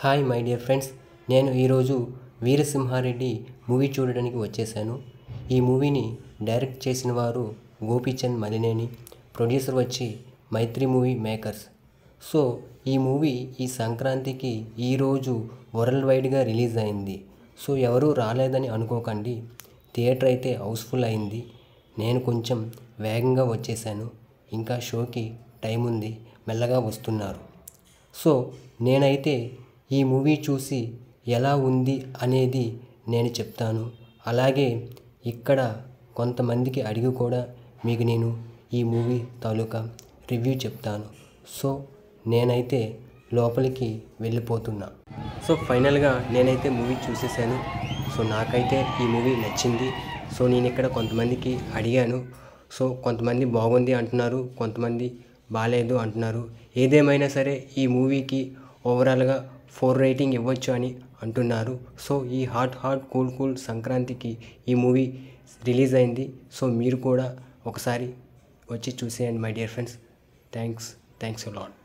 hi my dear friends నేను ఈరోజు Veera Simha Reddy movie చూడడానికి వచ్చేసాను ఈ మూవీని డైరెక్ట్ చేసిన వారు గోపీచంద్ మలినేని ప్రొడ్యూసర్ వచ్చి మైత్రి మూవీ మేకర్స్ సో ఈ మూవీ ఈ సంక్రాంతికి ఈరోజు వరల్డ్ వైడ్గా రిలీజ్ అయింది సో ఎవరూ రాలేదని అనుకోకండి థియేటర్ అయితే హౌస్ఫుల్ అయింది నేను కొంచెం వేగంగా వచ్చేసాను ఇంకా షోకి టైం ఉంది మెల్లగా వస్తున్నారు సో నేనైతే ఈ మూవీ చూసి ఎలా ఉంది అనేది నేను చెప్తాను అలాగే ఇక్కడ కొంతమందికి అడిగి కూడా మీకు నేను ఈ మూవీ తాలూకా రివ్యూ చెప్తాను సో నేనైతే లోపలికి వెళ్ళిపోతున్నా సో ఫైనల్గా నేనైతే మూవీ చూసేసాను సో నాకైతే ఈ మూవీ నచ్చింది సో నేను ఇక్కడ కొంతమందికి అడిగాను సో కొంతమంది బాగుంది అంటున్నారు కొంతమంది బాగాలేదు అంటున్నారు ఏదేమైనా సరే ఈ మూవీకి ఓవరాల్గా ఫోర్ రేటింగ్ ఇవ్వచ్చు అని అంటున్నారు సో ఈ హాట్ హాట్ కూల్ కూల్ సంక్రాంతికి ఈ మూవీ రిలీజ్ అయింది సో మీరు కూడా ఒకసారి వచ్చి చూసేయండి my dear friends thanks thanks lot